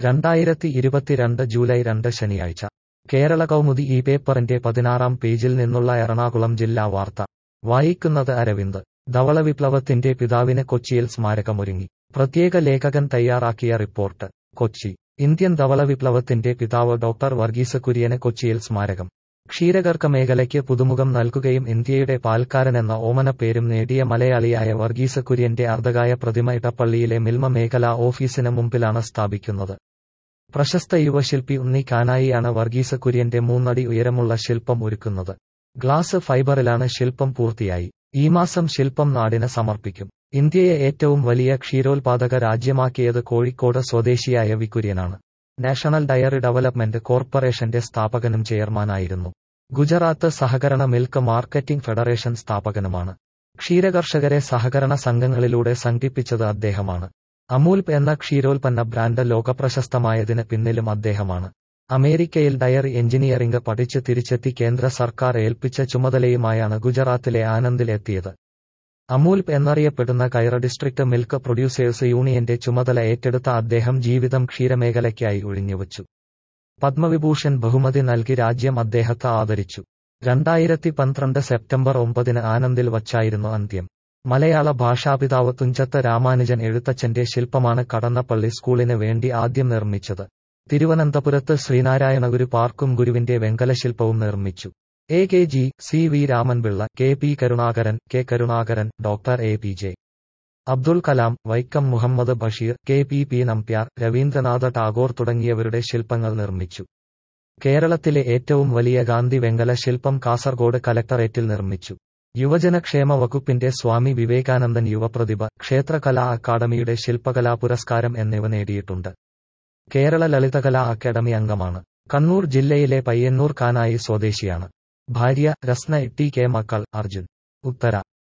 രണ്ടായിരത്തി ഇരുപത്തിരണ്ട് ജൂലൈ രണ്ട് ശനിയാഴ്ച കേരള കൗമുദി ഈ പേപ്പറിന്റെ പതിനാറാം പേജിൽ നിന്നുള്ള എറണാകുളം ജില്ലാ വാർത്ത വായിക്കുന്നത് അരവിന്ദ് ധവള വിപ്ലവത്തിന്റെ പിതാവിന് കൊച്ചിയിൽ സ്മാരകമൊരുങ്ങി പ്രത്യേക ലേഖകൻ തയ്യാറാക്കിയ റിപ്പോർട്ട് കൊച്ചി ഇന്ത്യൻ ധവള വിപ്ലവത്തിന്റെ പിതാവ് ഡോക്ടർ വർഗീസ് കുര്യന് കൊച്ചിയിൽ സ്മാരകം ക്ഷീരകർക്ക മേഖലയ്ക്ക് പുതുമുഖം നൽകുകയും ഇന്ത്യയുടെ പാൽക്കാരനെന്ന ഓമനപ്പേരും നേടിയ മലയാളിയായ വർഗീസ് കുര്യന്റെ അർദ്ധകായ പ്രതിമ ഇടപ്പള്ളിയിലെ മിൽമ മേഖലാ ഓഫീസിന് മുമ്പിലാണ് സ്ഥാപിക്കുന്നത് പ്രശസ്ത യുവശില്പി ഉണ്ണി കാനായിയാണ് വർഗീസ് കുര്യന്റെ മൂന്നടി ഉയരമുള്ള ശില്പം ഒരുക്കുന്നത് ഗ്ലാസ് ഫൈബറിലാണ് ശില്പം പൂർത്തിയായി ഈ മാസം ശില്പം നാടിന് സമർപ്പിക്കും ഇന്ത്യയെ ഏറ്റവും വലിയ ക്ഷീരോത്പാദക രാജ്യമാക്കിയത് കോഴിക്കോട് സ്വദേശിയായ വികുര്യനാണ് നാഷണൽ ഡയറി ഡെവലപ്മെന്റ് കോർപ്പറേഷന്റെ സ്ഥാപകനും ചെയർമാനായിരുന്നു ഗുജറാത്ത് സഹകരണ മിൽക്ക് മാർക്കറ്റിംഗ് ഫെഡറേഷൻ സ്ഥാപകനുമാണ് ക്ഷീരകർഷകരെ സഹകരണ സംഘങ്ങളിലൂടെ സംഘടിപ്പിച്ചത് അദ്ദേഹമാണ് അമൂൽപ് എന്ന ക്ഷീരോൽപ്പന്ന ബ്രാൻഡ് ലോകപ്രശസ്തമായതിന് പിന്നിലും അദ്ദേഹമാണ് അമേരിക്കയിൽ ഡയറി എഞ്ചിനീയറിംഗ് പഠിച്ച് തിരിച്ചെത്തി കേന്ദ്ര സർക്കാർ ഏൽപ്പിച്ച ചുമതലയുമായാണ് ഗുജറാത്തിലെ ആനന്ദിൽ എത്തിയത് അമൂൽപ് എന്നറിയപ്പെടുന്ന കൈറ ഡിസ്ട്രിക്ട് മിൽക്ക് പ്രൊഡ്യൂസേഴ്സ് യൂണിയന്റെ ചുമതല ഏറ്റെടുത്ത അദ്ദേഹം ജീവിതം ക്ഷീരമേഖലയ്ക്കായി ഒഴിഞ്ഞുവച്ചു പത്മവിഭൂഷൺ ബഹുമതി നൽകി രാജ്യം അദ്ദേഹത്തെ ആദരിച്ചു രണ്ടായിരത്തി പന്ത്രണ്ട് സെപ്റ്റംബർ ഒമ്പതിന് ആനന്ദിൽ വച്ചായിരുന്നു അന്ത്യം മലയാള ഭാഷാപിതാവ് തുഞ്ചത്ത് രാമാനുജൻ എഴുത്തച്ഛന്റെ ശില്പമാണ് കടന്നപ്പള്ളി സ്കൂളിന് വേണ്ടി ആദ്യം നിർമ്മിച്ചത് തിരുവനന്തപുരത്ത് ശ്രീനാരായണഗുരു പാർക്കും ഗുരുവിന്റെ വെങ്കലശില്പവും നിർമ്മിച്ചു A K G C V Ramanpillai K P Karunakaran K Karunakaran doctor A P J Abdul Kalam Vaikom Muhammad Basheer K P P Nambiar Rabindranath Tagore തുടങ്ങിയവരുടെ ശില്പങ്ങൾ നിർമ്മിച്ചു കേരളത്തിലെ ഏറ്റവും വലിയ ഗാന്ധി വെങ്കല ശില്പം കാസർഗോഡ് കലക്ടറേറ്റിൽ നിർമ്മിച്ചു യുവജനക്ഷേമ വകുപ്പിന്റെ സ്വാമി വിവേകാനന്ദൻ യുവപ്രതിഭ ക്ഷേത്രകലാ അക്കാദമിയുടെ ശില്പകലാ പുരസ്കാരം എന്നിവ നേടിയിട്ടുണ്ട് കേരള ലളിതകലാ അക്കാദമി അംഗമാണ് കണ്ണൂർ ജില്ലയിലെ പയ്യന്നൂർ കാനായി സ്വദേശിയാണ് ഭാര്യ രസ്ന ടി കെ മക്കൾ അർജുൻ ഉത്തര